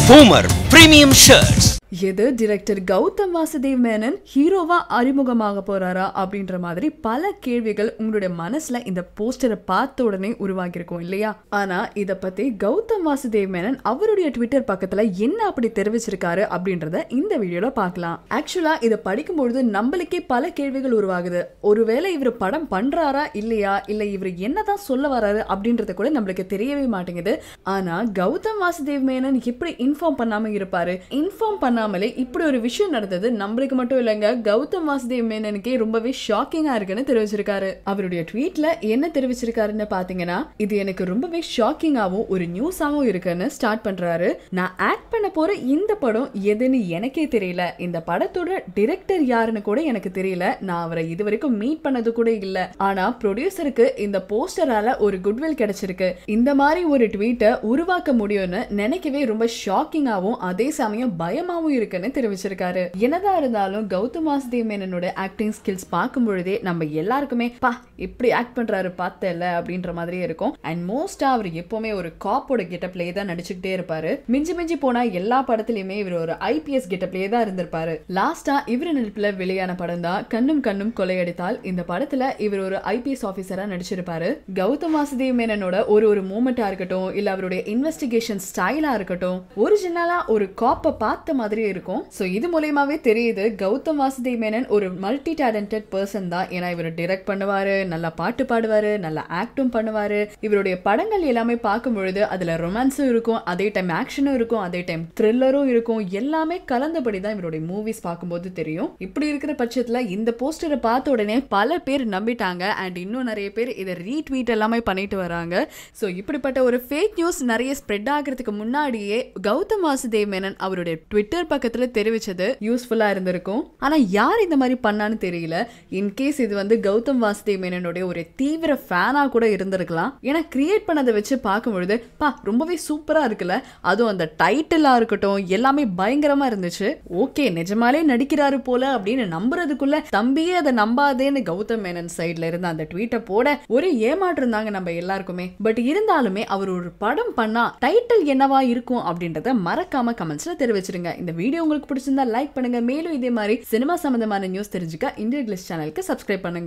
Boomer Premium Shirts. எது director Gautham Vasudev Menon ஹீரோவா அறிமுகமாக போறாரா அப்படின்ற மாதிரி பல கேள்விகள் உங்களுடைய மனசுல இந்த போஸ்டரை பார்த்த உடனே உருவாகியிருக்கும் இல்லையா ஆனா இத பத்தி கௌதம் வாசுதேவ் மேனன் அவருடைய ட்விட்டர் பக்கத்துல என்ன அப்படி தெரிவிச்சிருக்காரு அப்படின்றத இந்த வீடியோல பார்க்கலாம் ஆக்சுவலா இதை படிக்கும்பொழுது நம்மளுக்கே பல கேள்விகள் உருவாகுது ஒருவேளை இவர் படம் பண்றாரா இல்லையா இல்ல இவர் என்னதான் சொல்ல வராரு அப்படின்றது கூட நம்மளுக்கு தெரியவே மாட்டேங்குது ஆனா கௌதம் வாசுதேவ் மேனன் எப்படி இன்ஃபார்ம் பண்ணாம இருப்பாரு இன்ஃபார்ம் பண்ணாமலே இப்படி ஒரு விஷயம் நடந்தது நம்மளுக்கு மட்டும் இல்லைங்க கௌதம் வாசுதேவ் மேனனுக்கே ரொம்பவே ஷாக்கிங்கா இருக்குன்னு தெரிவிச்சிருக்காரு அவருடைய ட்வீட்ல என்ன தெரிவிச்சிருக்காருன்னு பாத்தீங்கன்னா இது எனக்கு ரொம்பவே ஷாக்கிங்காவும் ஒரு நியூஸாவும் இருக்குன்னு ஸ்டார்ட் பண்றாரு நான் ஆக்ட் பண்ண போற இந்த படம் எதுன்னு எனக்கே தெரியல இந்த படத்தோட டிரெக்டர் யாருன்னு கூட எனக்கு தெரியல நான் அவரை இது வரைக்கும் மீட் பண்ணது கூட இல்ல ஆனா ப்ரொடியூசருக்கு இந்த போஸ்டரால ஒரு குட்வில் கிடைச்சிருக்கு இந்த மாதிரி ஒரு ட்வீட்டை உருவாக்க முடியும்னு நினைக்கவே ரொம்ப ஷாக்கிங்காவும் அதே சமயம் பயமாவும் இருக்குன்னு தெரிவிச்சிருக்காரு என்னதான் இருந்தாலும் கௌதம் வாசுதேவ் மேனனோட ஆக்டிங் ஸ்கில்ஸ் பார்க்கும் பொழுதே நம்ம எல்லாருக்குமே பா இப்படி ஆக்ட் பண்றாரு பார்த்தல அப்படின்ற மாதிரியே இருக்கும் அண்ட் மோஸ்டா அவர் எப்பவுமே ஒரு காப்போட கெட்டப்லயே தான் நடிச்சுக்கிட்டே இருப்பாரு மிஞ்சி மிஞ்சி போனா எல்லா படத்துலயுமே இவர் ஒரு ஐபிஎஸ் கெட்டப்லயே தான் இருந்திருப்பாரு லாஸ்டா இவர் நடிப்புல வெளியான படம் தான் கண்ணும் கண்ணும் கொலையடித்தால் இந்த படத்துல இவர் ஒரு ஐபிஎஸ் ஆபீசரா நடிச்சிருப்பாரு கௌதம் வாசுதேவ் மேனனோட ஒரு ஒரு மூமெண்டா இருக்கட்டும் இல்ல அவருடைய இன்வெஸ்டிகேஷன் ஸ்டைலா இருக்கட்டும் ஒரிஜினலா ஒரு காப்பை பார்த்த மாதிரியே இருக்கும் சோ இது மூலியமாவே தெரியுது கௌதம் வாசுதேவ் மேனன் ஒரு மல்டி டேலண்டட் பர்சன் தான் ஏன்னா இவர் டிரெக்ட் பண்ணுவாரு நல்லா பாட்டு பாடுவாரு நல்லா ஆக்டும் பண்ணுவாரு இவருடைய படங்கள் எல்லாமே பார்க்கும் பொழுது அதுல ரொமான்ஸும் இருக்கும் அதே டைம் ஆக்ஷனும் இருக்கும் அதே டைம் த்ரில்லரும் இருக்கும் எல்லாமே கலந்தபடி தான் இவருடைய மூவிஸ் பார்க்கும்போது தெரியும் இப்படி இருக்கிற பட்சத்துல இந்த போஸ்டரை பார்த்த உடனே பல பேர் நம்பிட்டாங்க அண்ட் இன்னும் நிறைய பேர் இதை ரீட்வீட் எல்லாமே பண்ணிட்டு வராங்க ஸோ இப்படிப்பட்ட ஒரு ஃபேக் நியூஸ் நிறைய ஸ்ப்ரெட் ஆகிறதுக்கு முன்னாடியே கௌதம் வாசுதேவ் மேனன் அவருடைய ட்விட்டர் பக்கத்துல தெரிவிச்சது யூஸ்ஃபுல்லா இருந்திருக்கும் ஆனா யார் இந்த மாதிரி பண்ணான்னு தெரியல இன்கேஸ் இது வந்து கௌதம் வாசுதேவ் மேனனுடைய ஒரு தீவிர ஃபேனா கூட இருந்திருக்கலாம் ஏன்னா கிரியேட் பண்ணதை வச்சு பார்க்கும் பொழுது பா ரொம்பவே சூப்பரா இருக்குல்ல அதுவும் அந்த டைட்டிலா இருக்கட்டும் எல்லாமே பயங்கரமா இருந்துச்சு ஓகே நிஜமாலே நடிக்கிறாரு போல அப்படின்னு நம்புறதுக்குள்ள தம்பியே அதை நம்பாதேன்னு கௌதம் மேனன் சைட்ல இருந்து அந்த ட்வீட்டை போட ஒரு ஏமாற்றம் தாங்க நம்ம எல்லாருக்குமே பட் இருந்தாலுமே அவர் ஒரு படம் பண்ணா டைட்டில் என்னவா இருக்கும் அப்படின்றத மறக்காம கமெண்ட்ஸ்ல தெரிவிச்சிருங்க இந்த வீடியோ உங்களுக்கு பிடிச்சிருந்தா லைக் பண்ணுங்க மேலும் இதே மாதிரி சினிமா சம்பந்தமான நியூஸ் தெரிஞ்சுக்க இந்திய கிளிஸ் சேனலுக்கு சப்ஸ்கிரைப் பண்ணுங்க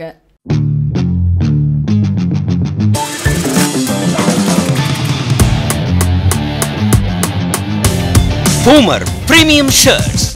Boomer Premium Shirts.